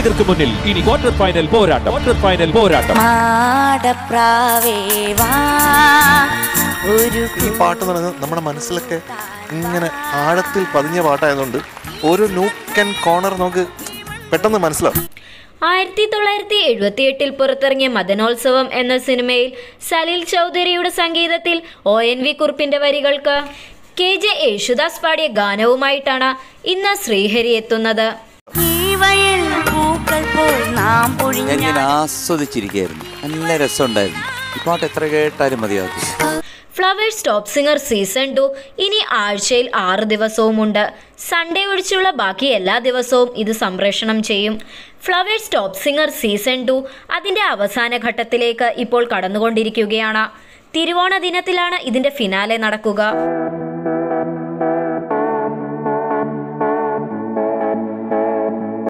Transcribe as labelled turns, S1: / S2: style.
S1: ആരാധകർക്ക് മുന്നിൽ ഇനി ക്വാർട്ടർ ഫൈനൽ പോരാട്ടം ക്വാർട്ടർ ഫൈനൽ പോരാട്ടം
S2: മാടപ്രാവേ വാ ഒരു
S3: ഈ പാട്ട് എന്ന് പറയുന്നത് നമ്മുടെ മനസ്സിലൊക്കെ ഇങ്ങനെ ആഴത്തിൽ പതിഞ്ഞ പാട്ടായതുകൊണ്ട് ഓരോ നൂക്ക് ആൻഡ് കോർണർ നമുക്ക് പെട്ടെന്ന് മനസ്സിലാവും
S4: ആയിരത്തി തൊള്ളായിരത്തി എഴുപത്തി എട്ടിൽ പുറത്തിറങ്ങിയ മദനോത്സവം എന്ന സിനിമയിൽ സലീൽ ചൗധരിയുടെ സംഗീതത്തിൽ ഒ എൻ വി കുറിപ്പിന്റെ വരികൾക്ക് കെ ജെ യേശുദാസ് പാടിയ ഗാനവുമായിട്ടാണ് ഇന്ന് ശ്രീഹരി എത്തുന്നത്
S2: ഈ വയൽ പൂക്കൾ പോൽ നാം
S5: ഞാൻ
S2: പൊഴിഞ്ഞ
S5: ഇങ്ങനെ ആസ്വദിച്ചിരിക്കുകയായിരുന്നു നല്ല രസമുണ്ടായിരുന്നു ഈ പാട്ട് എത്ര കേട്ടാലും മതിയാകും
S4: Flowers top singer season two ഇനി ആഴ്ചയിൽ ആറ് ദിവസവുമുണ്ട് സൺഡേ ഒഴിച്ചുള്ള ബാക്കി എല്ലാ ദിവസവും ഇത് സംപ്രേഷണം ചെയ്യും Flowers top singer season two അതിൻ്റെ അവസാന ഘട്ടത്തിലേക്ക് ഇപ്പോൾ കടന്നുകൊണ്ടിരിക്കുകയാണ് തിരുവോണ ദിനത്തിലാണ് ഇതിൻ്റെ ഫിനാലെ നടക്കുക